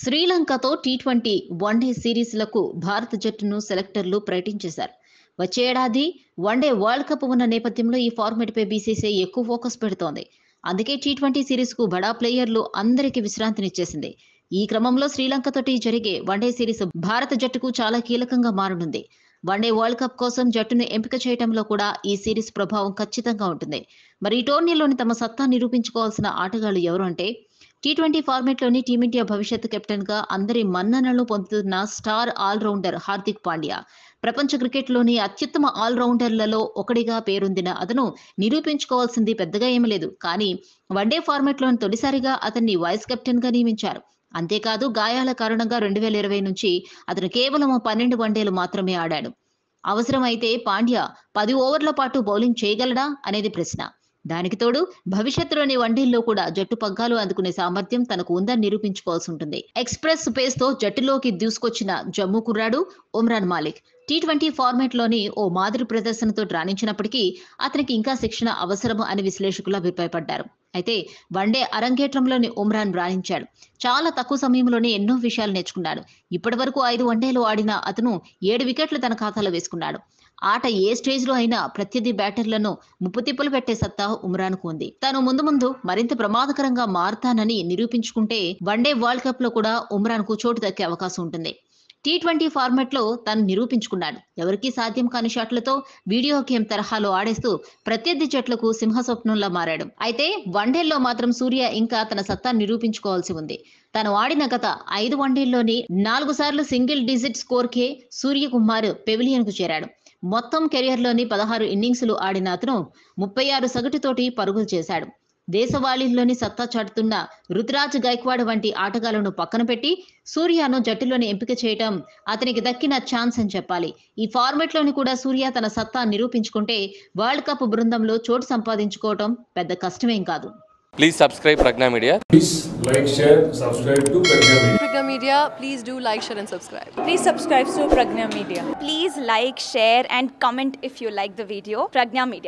శ్రీలంకతో T twenty one day సిరీస్లకు భారత జట్టును సెలెక్టర్లు ప్రకటించేశారు వచ్చే ఏడాది వన్డే వరల్డ్ కప్ ఉన్న నేపథ్యంలో ఈ ఫార్మాట్ పై బీసీసీఐ ఎక్కువ ఫోకస్ పెడుతోంది అందుకే టీ ట్వంటీ సిరీస్ కు బడా ప్లేయర్లు అందరికీ విశ్రాంతినిచ్చేసింది ఈ క్రమంలో శ్రీలంకతోటి జరిగే వన్డే సిరీస్ భారత జట్టుకు చాలా కీలకంగా మారనుంది వన్డే వరల్డ్ కప్ కోసం జట్టును ఎంపిక చేయడంలో కూడా ఈ సిరీస్ ప్రభావం ఖచ్చితంగా ఉంటుంది మరి ఈ టోర్నీలోని తమ సత్తా నిరూపించుకోవాల్సిన ఆటగాళ్లు ఎవరు అంటే టీ ట్వంటీ ఫార్మాట్లోని టీమిండియా భవిష్యత్ కెప్టెన్ గా అందరి మన్ననలను పొందుతున్న స్టార్ ఆల్రౌండర్ హార్దిక్ పాండ్యా ప్రపంచ క్రికెట్లోని అత్యుత్తమ ఆల్రౌండర్లలో ఒకటిగా పేరొందిన అతను నిరూపించుకోవాల్సింది పెద్దగా ఏమీ లేదు కానీ వన్డే ఫార్మాట్లోని తొలిసారిగా అతన్ని వైస్ కెప్టెన్ గా నియమించారు అంతేకాదు గాయాల కారణంగా రెండు వేల ఇరవై నుంచి అతను కేవలం పన్నెండు వన్డేలు మాత్రమే ఆడాడు అవసరమైతే పాండ్యా పది ఓవర్ల పాటు బౌలింగ్ చేయగలడా అనేది ప్రశ్న దానికి తోడు భవిష్యత్తులోని వన్డేల్లో కూడా జట్టు పగ్గాలు అందుకునే సామర్థ్యం తనకు ఉందని నిరూపించుకోవాల్సి ఉంటుంది ఎక్స్ప్రెస్ పేస్ తో జట్టులోకి దూసుకొచ్చిన జమ్మూ కుర్రాడు Umran Malik T twenty format లోని ఓ మాదిరి ప్రదర్శనతో రాణించినప్పటికీ అతనికి ఇంకా శిక్షణ అవసరం అని విశ్లేషకులు అభిప్రాయపడ్డారు అయితే వన్డే అరంగేట్రంలోని ఉమ్రాన్ రాణించాడు చాలా తక్కువ సమయంలోనే ఎన్నో విషయాలు నేర్చుకున్నాడు ఇప్పటి వరకు ఐదు వన్డేలు ఆడిన అతను ఏడు వికెట్లు తన ఖాతాలో వేసుకున్నాడు ఆట ఏ స్టేజ్ లో అయినా ప్రత్యర్థి బ్యాటర్లను ముప్పుతిప్పులు పెట్టే సత్తా ఉమ్రాన్కు ఉంది తాను ముందు ముందు మరింత ప్రమాదకరంగా మారతానని నిరూపించుకుంటే వన్డే వరల్డ్ కప్ లో కూడా ఉమ్రాన్ కు చోటు దక్కే అవకాశం ఉంటుంది టీ ట్వంటీ ఫార్మాట్ లో తను నిరూపించుకున్నాడు ఎవరికీ సాధ్యం కాని షాట్లతో వీడియో గేమ్ తరహాలో ఆడేస్తూ ప్రత్యర్థి జట్లకు సింహస్వప్నంలా మారాడు అయితే వన్డేల్లో మాత్రం సూర్య ఇంకా తన సత్తా నిరూపించుకోవాల్సి ఉంది తాను ఆడిన గత ఐదు వన్డేల్లోని నాలుగు సార్లు సింగిల్ డిజిట్ స్కోర్కే సూర్యకుమార్ పెవిలియన్ కు చేరాడు మొత్తం కెరియర్లోని పదహారు ఇన్నింగ్స్లు ఆడిన అతను ముప్పై ఆరు సగటుతోటి పరుగులు చేశాడు దేశవాళీల్లోని సత్తా చాటుతున్న రుతురాజ్ గైక్వాడ్ వంటి ఆటగాళ్లను పక్కన పెట్టి సూర్యను జట్టులోని ఎంపిక చేయటం అతనికి దక్కిన ఛాన్స్ అని చెప్పాలి ఈ ఫార్మెట్లోని కూడా సూర్య తన సత్తా నిరూపించుకుంటే వరల్డ్ కప్ బృందంలో చోటు సంపాదించుకోవటం పెద్ద కష్టమేం కాదు Please subscribe Pragna Media. Please like, share, subscribe to Pragya Media. Pragya Media, please do like, share, and subscribe. Please subscribe to Pragna Media. Please like, share, and comment if you like the video. Pragna Media.